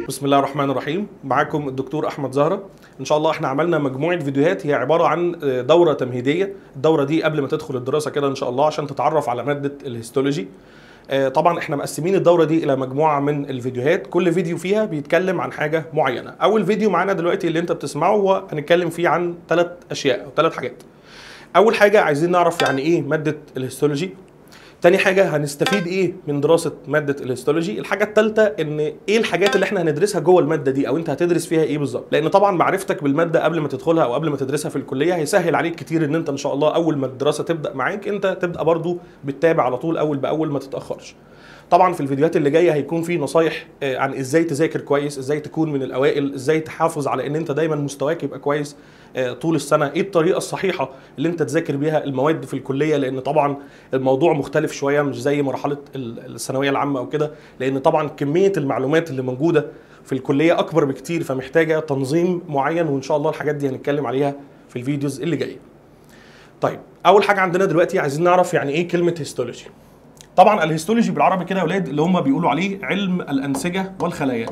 بسم الله الرحمن الرحيم معاكم الدكتور احمد زهره ان شاء الله احنا عملنا مجموعه فيديوهات هي عباره عن دوره تمهيديه الدوره دي قبل ما تدخل الدراسه كده ان شاء الله عشان تتعرف على ماده الهيستولوجي آه، طبعا احنا مقسمين الدوره دي الى مجموعه من الفيديوهات كل فيديو فيها بيتكلم عن حاجه معينه اول فيديو معانا دلوقتي اللي انت بتسمعه هو هنتكلم فيه عن ثلاث اشياء او ثلاث حاجات اول حاجه عايزين نعرف يعني ايه ماده الهيستولوجي تاني حاجة هنستفيد ايه من دراسة مادة الهيستولوجي؟ الحاجة التالتة ان ايه الحاجات اللي احنا هندرسها جوه المادة دي او انت هتدرس فيها ايه بالظبط؟ لان طبعا معرفتك بالمادة قبل ما تدخلها او قبل ما تدرسها في الكلية هيسهل عليك كتير ان انت ان شاء الله اول ما الدراسة تبدأ معاك انت تبدأ برضو بتتابع على طول اول باول ما تتأخرش. طبعا في الفيديوهات اللي جايه هيكون في نصايح آه، عن ازاي تذاكر كويس ازاي تكون من الاوائل ازاي تحافظ على ان انت دايما مستواك يبقى كويس آه، طول السنه ايه الطريقه الصحيحه اللي انت تذاكر بيها المواد في الكليه لان طبعا الموضوع مختلف شويه مش زي مرحله ال- الثانويه العامه او كده لان طبعا كميه المعلومات اللي موجوده في الكليه اكبر بكتير فمحتاجه تنظيم معين وان شاء الله الحاجات دي هنتكلم عليها في الفيديوز اللي جايه طيب اول حاجه عندنا دلوقتي عايزين نعرف يعني ايه كلمه هيستولوجي طبعا الهيستولوجي بالعربي كده يا اولاد اللي هم بيقولوا عليه علم الانسجه والخلايا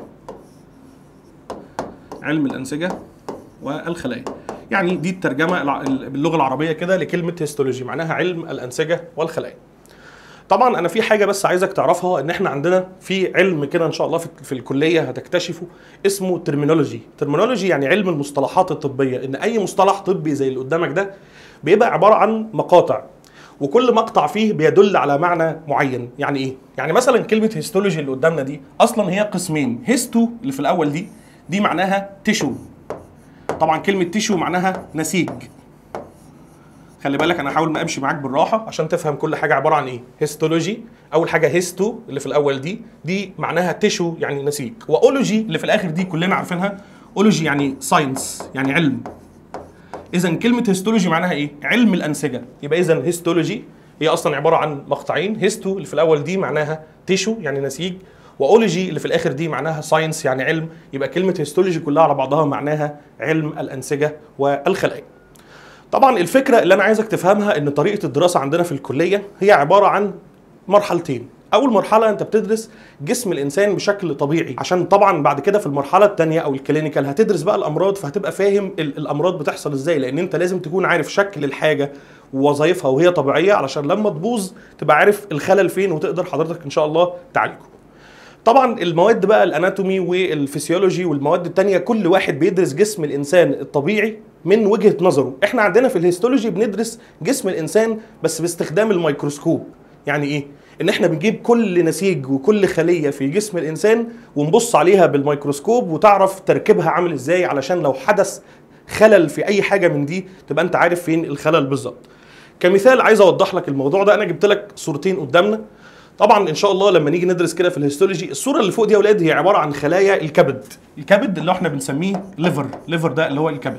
علم الانسجه والخلايا يعني دي الترجمه الع- ال- باللغه العربيه كده لكلمه هيستولوجي معناها علم الانسجه والخلايا طبعا انا في حاجه بس عايزك تعرفها ان احنا عندنا في علم كده ان شاء الله في, في الكليه هتكتشفه اسمه ترمينولوجي ترمينولوجي يعني علم المصطلحات الطبيه ان اي مصطلح طبي زي اللي قدامك ده بيبقى عباره عن مقاطع وكل مقطع فيه بيدل على معنى معين يعني ايه يعني مثلا كلمه هيستولوجي اللي قدامنا دي اصلا هي قسمين هيستو اللي في الاول دي دي معناها تيشو طبعا كلمه تيشو معناها نسيج خلي بالك انا هحاول ما امشي معاك بالراحه عشان تفهم كل حاجه عباره عن ايه هيستولوجي اول حاجه هيستو اللي في الاول دي دي معناها تيشو يعني نسيج واولوجي اللي في الاخر دي كلنا عارفينها اولوجي يعني ساينس يعني علم اذا كلمه هيستولوجي معناها ايه علم الانسجه يبقى اذا هيستولوجي هي اصلا عباره عن مقطعين هيستو اللي في الاول دي معناها تيشو يعني نسيج واولوجي اللي في الاخر دي معناها ساينس يعني علم يبقى كلمه هيستولوجي كلها على بعضها معناها علم الانسجه والخلايا طبعا الفكره اللي انا عايزك تفهمها ان طريقه الدراسه عندنا في الكليه هي عباره عن مرحلتين اول مرحله انت بتدرس جسم الانسان بشكل طبيعي عشان طبعا بعد كده في المرحله الثانيه او الكلينيكال هتدرس بقى الامراض فهتبقى فاهم ال- الامراض بتحصل ازاي لان انت لازم تكون عارف شكل الحاجه ووظائفها وهي طبيعيه علشان لما تبوظ تبقى عارف الخلل فين وتقدر حضرتك ان شاء الله تعالجه طبعا المواد بقى الاناتومي والفسيولوجي والمواد التانية كل واحد بيدرس جسم الانسان الطبيعي من وجهة نظره احنا عندنا في الهيستولوجي بندرس جسم الانسان بس باستخدام الميكروسكوب يعني ايه ان احنا بنجيب كل نسيج وكل خلية في جسم الانسان ونبص عليها بالميكروسكوب وتعرف تركيبها عامل ازاي علشان لو حدث خلل في اي حاجة من دي تبقى انت عارف فين الخلل بالظبط كمثال عايز اوضح لك الموضوع ده انا جبت لك صورتين قدامنا طبعا ان شاء الله لما نيجي ندرس كده في الهيستولوجي الصوره اللي فوق دي يا اولاد هي عباره عن خلايا الكبد الكبد اللي احنا بنسميه ليفر ليفر ده اللي هو الكبد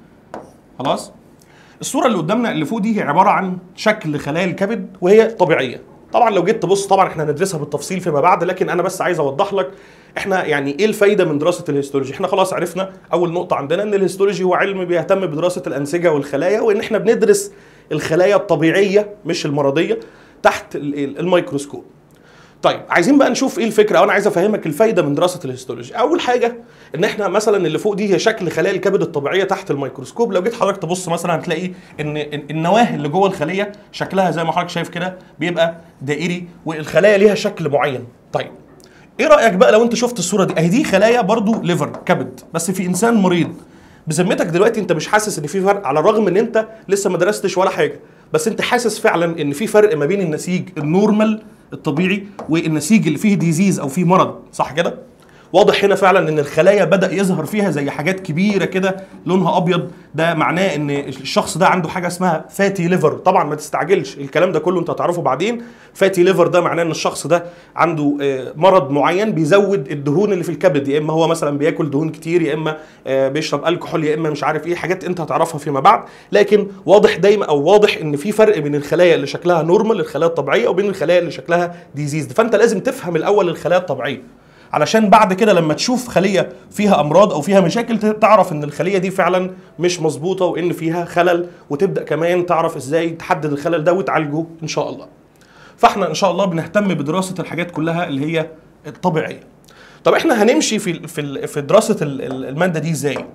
خلاص الصوره اللي قدامنا اللي فوق دي هي عباره عن شكل خلايا الكبد وهي طبيعيه طبعا لو جيت تبص طبعا احنا هندرسها بالتفصيل فيما بعد لكن انا بس عايز اوضح لك احنا يعني ايه الفايده من دراسه الهيستولوجي احنا خلاص عرفنا اول نقطه عندنا ان الهيستولوجي هو علم بيهتم بدراسه الانسجه والخلايا وان احنا بندرس الخلايا الطبيعيه مش المرضيه تحت ال- ال- الميكروسكوب طيب عايزين بقى نشوف ايه الفكره او انا عايز افهمك الفايده من دراسه الهيستولوجي اول حاجه ان احنا مثلا اللي فوق دي هي شكل خلايا الكبد الطبيعيه تحت الميكروسكوب لو جيت حضرتك تبص مثلا هتلاقي ان إن النواه اللي جوه الخليه شكلها زي ما حضرتك شايف كده بيبقى دائري والخلايا ليها شكل معين طيب ايه رايك بقى لو انت شفت الصوره دي اهي دي خلايا برضو ليفر كبد بس في انسان مريض بذمتك دلوقتي انت مش حاسس ان في فرق على الرغم ان انت لسه ما درستش ولا حاجه بس انت حاسس فعلا ان في فرق ما بين النسيج النورمال الطبيعي والنسيج اللي فيه ديزيز او فيه مرض صح كده واضح هنا فعلا ان الخلايا بدا يظهر فيها زي حاجات كبيره كده لونها ابيض ده معناه ان الشخص ده عنده حاجه اسمها فاتي ليفر طبعا ما تستعجلش الكلام ده كله انت هتعرفه بعدين فاتي ليفر ده معناه ان الشخص ده عنده آه، مرض معين بيزود الدهون اللي في الكبد يا اما هو مثلا بياكل دهون كتير يا اما آه، بيشرب الكحول يا اما مش عارف ايه حاجات انت هتعرفها فيما بعد لكن واضح دايما او واضح ان في فرق بين الخلايا اللي شكلها نورمال الخلايا الطبيعيه وبين الخلايا اللي شكلها ديزيز فانت لازم تفهم الاول الخلايا الطبيعيه علشان بعد كده لما تشوف خليه فيها امراض او فيها مشاكل ت- تعرف ان الخليه دي فعلا مش مظبوطه وان فيها خلل وتبدا كمان تعرف ازاي تحدد الخلل ده وتعالجه ان شاء الله. فاحنا ان شاء الله بنهتم بدراسه الحاجات كلها اللي هي الطبيعيه. طب احنا هنمشي في في ال- في دراسه ال- ال- الماده دي ازاي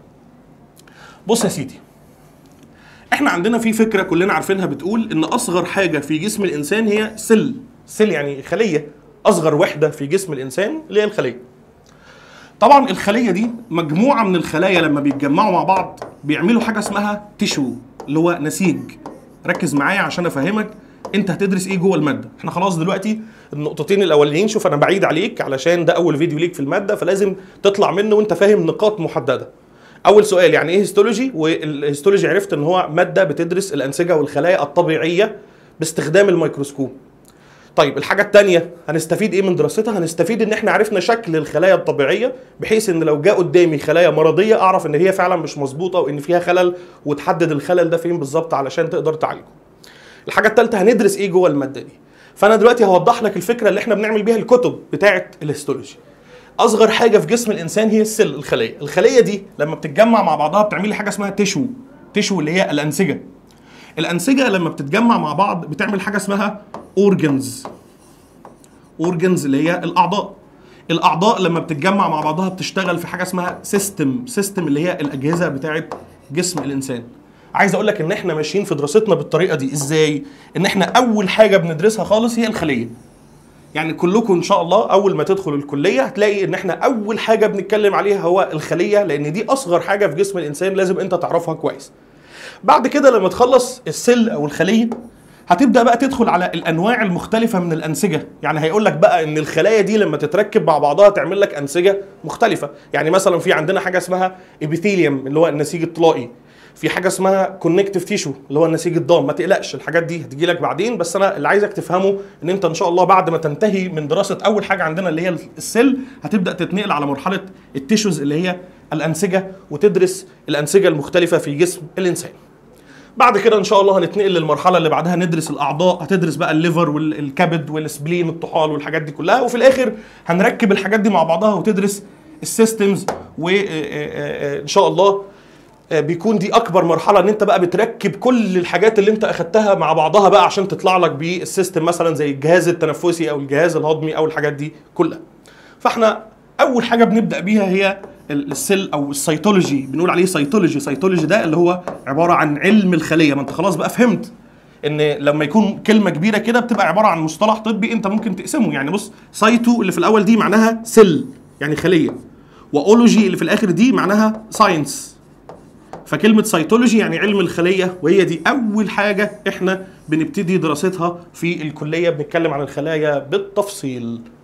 بص يا سيدي احنا عندنا في فكره كلنا عارفينها بتقول ان اصغر حاجه في جسم الانسان هي سل سل يعني خليه اصغر وحده في جسم الانسان اللي هي الخليه طبعا الخليه دي مجموعه من الخلايا لما بيتجمعوا مع بعض بيعملوا حاجه اسمها تيشو اللي هو نسيج ركز معايا عشان افهمك انت هتدرس ايه جوه الماده احنا خلاص دلوقتي النقطتين الاولانيين شوف انا بعيد عليك علشان ده اول فيديو ليك في الماده فلازم تطلع منه وانت فاهم نقاط محدده اول سؤال يعني ايه هيستولوجي والهيستولوجي عرفت ان هو ماده بتدرس الانسجه والخلايا الطبيعيه باستخدام الميكروسكوب طيب الحاجة التانية هنستفيد ايه من دراستها؟ هنستفيد ان احنا عرفنا شكل الخلايا الطبيعية بحيث ان لو جاء قدامي خلايا مرضية اعرف ان هي فعلا مش مظبوطة وان فيها خلل وتحدد الخلل ده فين بالظبط علشان تقدر تعالجه. الحاجة التالتة هندرس ايه جوه المادة دي؟ فانا دلوقتي هوضح لك الفكرة اللي احنا بنعمل بيها الكتب بتاعة الهيستولوجي. اصغر حاجة في جسم الانسان هي السل الخلية، الخلية دي لما بتتجمع مع بعضها بتعمل لي حاجة اسمها تيشو، تيشو اللي هي الانسجة. الانسجة لما بتتجمع مع بعض بتعمل حاجة اسمها اورجنز اورجنز اللي هي الاعضاء الاعضاء لما بتتجمع مع بعضها بتشتغل في حاجه اسمها سيستم سيستم اللي هي الاجهزه بتاعه جسم الانسان عايز اقول لك ان احنا ماشيين في دراستنا بالطريقه دي ازاي ان احنا اول حاجه بندرسها خالص هي الخليه يعني كلكم ان شاء الله اول ما تدخل الكليه هتلاقي ان احنا اول حاجه بنتكلم عليها هو الخليه لان دي اصغر حاجه في جسم الانسان لازم انت تعرفها كويس بعد كده لما تخلص السل او الخليه هتبدا بقى تدخل على الانواع المختلفه من الانسجه يعني هيقول لك بقى ان الخلايا دي لما تتركب مع بعضها تعمل لك انسجه مختلفه يعني مثلا في عندنا حاجه اسمها ابيثيليوم اللي هو النسيج الطلائي في حاجه اسمها كونكتيف تيشو اللي هو النسيج الضام ما تقلقش الحاجات دي هتجي لك بعدين بس انا اللي عايزك تفهمه ان انت ان شاء الله بعد ما تنتهي من دراسه اول حاجه عندنا اللي هي السل هتبدا تتنقل على مرحله التيشوز اللي هي الانسجه وتدرس الانسجه المختلفه في جسم الانسان بعد كده ان شاء الله هنتنقل للمرحله اللي بعدها ندرس الاعضاء هتدرس بقى الليفر والكبد والسبلين الطحال والحاجات دي كلها وفي الاخر هنركب الحاجات دي مع بعضها وتدرس السيستمز وان شاء الله آه، بيكون دي اكبر مرحله ان انت بقى بتركب كل الحاجات اللي انت اخدتها مع بعضها بقى عشان تطلع لك بالسيستم مثلا زي الجهاز التنفسي او الجهاز الهضمي او الحاجات دي كلها فاحنا اول حاجه بنبدا بيها هي ال- السيل او السيتولوجي بنقول عليه سيتولوجي سيتولوجي ده اللي هو عباره عن علم الخليه ما انت خلاص بقى فهمت ان لما يكون كلمه كبيره كده بتبقى عباره عن مصطلح طبي انت ممكن تقسمه يعني بص سايتو اللي في الاول دي معناها سيل يعني خليه واولوجي اللي في الاخر دي معناها ساينس فكلمة سيتولوجي يعني علم الخلية وهي دي أول حاجة إحنا بنبتدي دراستها في الكلية بنتكلم عن الخلايا بالتفصيل